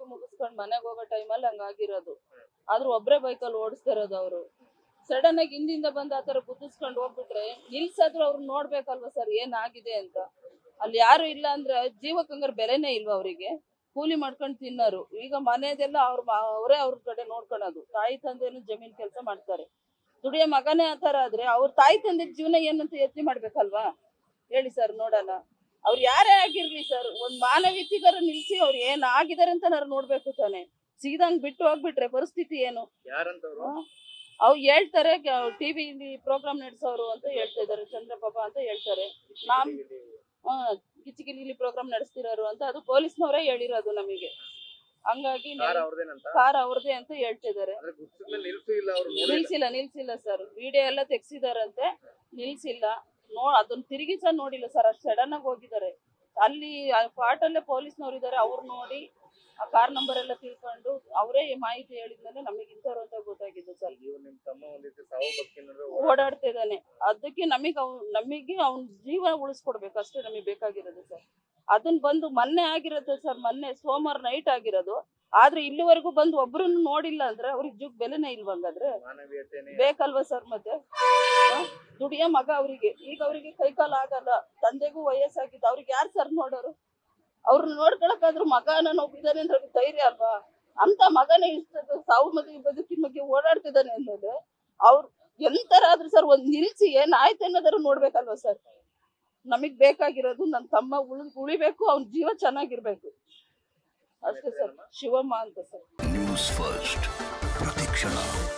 ಮುಗಿಸ್ಕೊಂಡ್ ಮನೆಗ್ ಹೋಗೋ ಟೈಮಲ್ಲಿ ಹಂಗಾಗಿರೋದು ಆದ್ರೂ ಒಬ್ರೇ ಬೈಕಲ್ಲಿ ಓಡಿಸ್ತಾ ಇರೋದು ಅವರು ಸಡನ್ ಆಗಿ ಹಿಂದಿಂದ ಬಂದು ಆತರ ಗುದ್ದಿಸ್ಕೊಂಡು ಹೋಗ್ಬಿಟ್ರೆ ನಿಲ್ಸಾದ್ರು ಅವ್ರು ನೋಡ್ಬೇಕಲ್ವಾ ಸರ್ ಏನಾಗಿದೆ ಅಂತ ಅಲ್ಲಿ ಯಾರು ಇಲ್ಲ ಅಂದ್ರೆ ಜೀವಕ್ಕೆ ಹಂಗಾರೆ ಬೆಲೆನೇ ಇಲ್ವಾ ಅವರಿಗೆ ಕೂಲಿ ಮಾಡ್ಕೊಂಡು ತಿನ್ನೋರು ಈಗ ಮನೆದೆಲ್ಲ ಅವ್ರ ಅವರೇ ಅವ್ರ ಕಡೆ ನೋಡ್ಕೊಳೋದು ತಾಯಿ ತಂದೆನು ಜಮೀನ್ ಕೆಲಸ ಮಾಡ್ತಾರೆ ದುಡಿಯೋ ಮಗನೇ ಆ ಥರ ಆದ್ರೆ ಅವ್ರ ತಾಯಿ ತಂದೆ ಜೀವನ ಏನಂತ ಯೋಚನೆ ಮಾಡ್ಬೇಕಲ್ವಾ ಹೇಳಿ ಸರ್ ನೋಡೋಣ ಅವ್ರು ಯಾರೇ ಆಗಿರ್ಲಿ ಸರ್ ಒಂದ್ ಮಾನವೀಯತೆಗಾರ ನಿಲ್ಸಿ ಅವ್ರು ಏನ್ ಆಗಿದಾರೆ ಅಂತ ನಾನು ನೋಡ್ಬೇಕು ತಾನೆ ಸೀದಂಗ್ ಬಿಟ್ಟು ಹೋಗ್ಬಿಟ್ರೆ ಪರಿಸ್ಥಿತಿ ಏನು ಯಾರಂತವ್ರು ಅವ್ರು ಹೇಳ್ತಾರೆ ಟಿವಿ ಪ್ರೋಗ್ರಾಮ್ ನಡೆಸೋರು ಅಂತ ಹೇಳ್ತಾ ಇದಾರೆ ಚಂದ್ರಪ್ರಭ ಅಂತ ಹೇಳ್ತಾರೆ ನಾನ್ ಆ, ಕಿಚಿಕಿಲಿ ಪ್ರೋಗ್ರಾಮ್ ನಡೆಸ್ತಿರೋರು ಅಂತ ಅದು ಪೊಲೀಸ್ನವರೇ ಹೇಳಿರೋದು ನಮಗೆ ಹಂಗಾಗಿ ಕಾರ್ ಅವ್ರದೇನಂತ ಕಾರ್ ಅವ್ರದೇ ಅಂತ ಹೇಳ್ತಿದ್ದಾರೆ ಅಂದ್ರೆ ಗುಡ್ಸಿದ್ಮೇಲೆ ನಿಲ್ಸು ಇಲ್ಲ ಅವ್ರು ನೋಡಿಲ್ಲ ನಿಲ್ಸಿಲ್ಲ ನಿಲ್ಸಿಲ್ಲ ಸರ್ ವಿಡಿಯೋ ಎಲ್ಲ ತೆಗ್ಸಿದಾರಂತೆ ನಿಲ್ಸಿಲ್ಲ ನೋ ಅದನ್ನ ತಿರುಗಿ ಸಹ ನೋಡಿಲ್ಲ ಸರ್ ಅಷ್ಟು ಸಡನ್ ಆಗಿ ಹೋಗಿದ್ದಾರೆ ಅಲ್ಲಿ ಸ್ಪಾಟ್ ಅಲ್ಲೇ ಪೊಲೀಸ್ನವ್ರು ಇದಾರೆ ಅವ್ರು ನೋಡಿ ಆ ಕಾರ್ ನಂಬರ್ ಎಲ್ಲ ತಿಳ್ಕೊಂಡು ಅವರೇ ಮಾಹಿತಿ ಹೇಳಿದ್ಮೇಲೆ ನಮಗೆ ಇಂಥವ್ರು ಅಂತ ಗೊತ್ತಾಗಿದ್ದು ಸರ್ ಇವ್ರು ನಿಮ್ ತಮ್ಮ ಒಂದಿತ್ತು ಸಾವು ಬದುಕಿನಲ್ಲಿ ಓಡಾಡ್ತಿದ್ದಾನೆ ಅದಕ್ಕೆ ನಮಗೆ ಅವ್ ನಮಗೆ ಅವ್ನ ಜೀವ ಉಳಿಸ್ಕೊಡ್ಬೇಕು ಅಷ್ಟೇ ನಮಗೆ ಬೇಕಾಗಿರೋದು ಸರ್ ಅದನ್ನ ಬಂದು ಮೊನ್ನೆ ಆಗಿರೋದು ಸರ್ ಮೊನ್ನೆ ಸೋಮವಾರ ನೈಟ್ ಆಗಿರೋದು ಆದ್ರೆ ಇಲ್ಲಿವರೆಗೂ ಬಂದು ಒಬ್ರನ್ನು ನೋಡಿಲ್ಲ ಅಂದ್ರೆ ಅವ್ರಿಗೆ ಜುಗ್ ಬೆಲೆನೇ ಇಲ್ವಂಗಾದ್ರೆ ಮಾನವೀಯತೆನೇ ಬೇಕಲ್ವಾ ಸರ್ ಮತ್ತೆ ಆ? ದುಡಿಯೋ ಮಗ ಅವರಿಗೆ ಈಗ ಅವರಿಗೆ ಕೈಕಾಲು ಆಗಲ್ಲ ತಂದೆಗೂ ವಯಸ್ಸಾಗಿದ್ದು ಅವ್ರಿಗೆ ಯಾರು ಸರ್ ನೋಡೋರು ಅವ್ರನ್ನ ನೋಡ್ಕೊಳಕಾದ್ರೂ ಮಗ ನಾನು ಒಬ್ಬಿದ್ದಾನೆ ಅಂದ್ರೆ ಅವ್ರಿಗೆ ಧೈರ್ಯ ಅಲ್ವಾ ಅಂತ ಮಗನೇ ಇಷ್ಟ ಸಾವು ಮದುವೆ ಬದುಕಿನ ಬಗ್ಗೆ ಓಡಾಡ್ತಿದ್ದಾನೆ ಅಂದ್ಮೇಲೆ ಅವ್ರು ಎಂತರಾದ್ರೂ ಸರ್ ಒಂದ್ ನಿಲ್ಸಿ ಏನಾಯ್ತು ಅನ್ನೋದಾರು ನೋಡ್ಬೇಕಲ್ವಾ ಸರ್ ನಮಗ್ ಬೇಕಾಗಿರೋದು ನನ್ನ ತಮ್ಮ ಉಳಿ ಉಳಿಬೇಕು ಅವ್ನ ಜೀವ ಚೆನ್ನಾಗಿರ್ಬೇಕು ಅಷ್ಟೇ ಸರ್ ಶಿವಮ್ಮ ಅಂತ ಸರ್ ನ್ಯೂಸ್ ಫಸ್ಟ್ ಪ್ರತಿಕ್ಷಣ